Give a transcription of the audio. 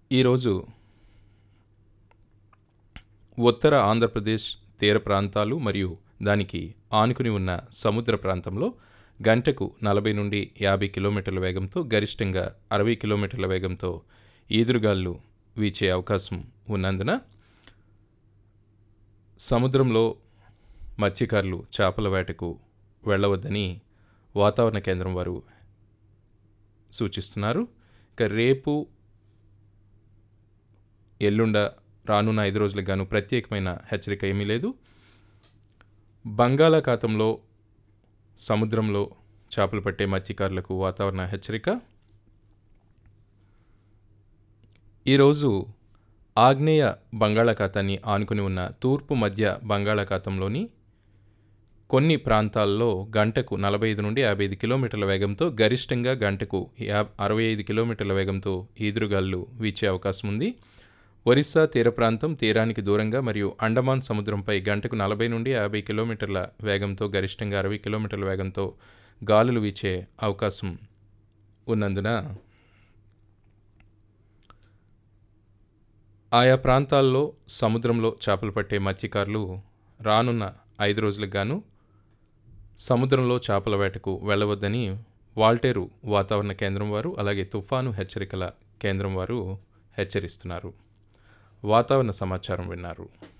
ఈరోజు ఉత్తర ఆంధ్రప్రదేశ్ తీర ప్రాంతాలు మరియు దానికి ఆనుకుని ఉన్న సముద్ర ప్రాంతంలో గంటకు నలభై నుండి యాభై కిలోమీటర్ల వేగంతో గరిష్టంగా అరవై కిలోమీటర్ల వేగంతో ఈదురుగాలు వీచే అవకాశం ఉన్నందున సముద్రంలో మత్స్యకారులు చేపల వేటకు వెళ్ళవద్దని వాతావరణ కేంద్రం వారు సూచిస్తున్నారు ఇక రేపు ఎల్లుండ రానున్న ఐదు రోజులకు గాను ప్రత్యేకమైన హెచ్చరిక ఏమీ లేదు బంగాళాఖాతంలో సముద్రంలో చేపలు పట్టే మత్స్యకారులకు వాతావరణ హెచ్చరిక ఈరోజు ఆగ్నేయ బంగాళాఖాతాన్ని ఆనుకుని ఉన్న తూర్పు మధ్య బంగాళాఖాతంలోని కొన్ని ప్రాంతాల్లో గంటకు నలభై ఐదు నుండి యాభై ఐదు కిలోమీటర్ల వేగంతో గరిష్టంగా గంటకు యా అరవై ఐదు కిలోమీటర్ల వేగంతో ఈదురుగాలు వీచే అవకాశం ఉంది ఒరిస్సా తీర ప్రాంతం తీరానికి దూరంగా మరియు అండమాన్ సముద్రంపై గంటకు నలభై నుండి యాభై కిలోమీటర్ల వేగంతో గరిష్టంగా అరవై కిలోమీటర్ల వేగంతో గాలులు వీచే అవకాశం ఉన్నందున ఆయా ప్రాంతాల్లో సముద్రంలో చేపలు పట్టే మత్స్యకారులు రానున్న ఐదు రోజులకు గాను సముద్రంలో చేపల వేటకు వెళ్ళవద్దని వాల్టేరు వాతావరణ కేంద్రం వారు అలాగే తుఫాను హెచ్చరికల కేంద్రం వారు హెచ్చరిస్తున్నారు వాతావరణ సమాచారం విన్నారు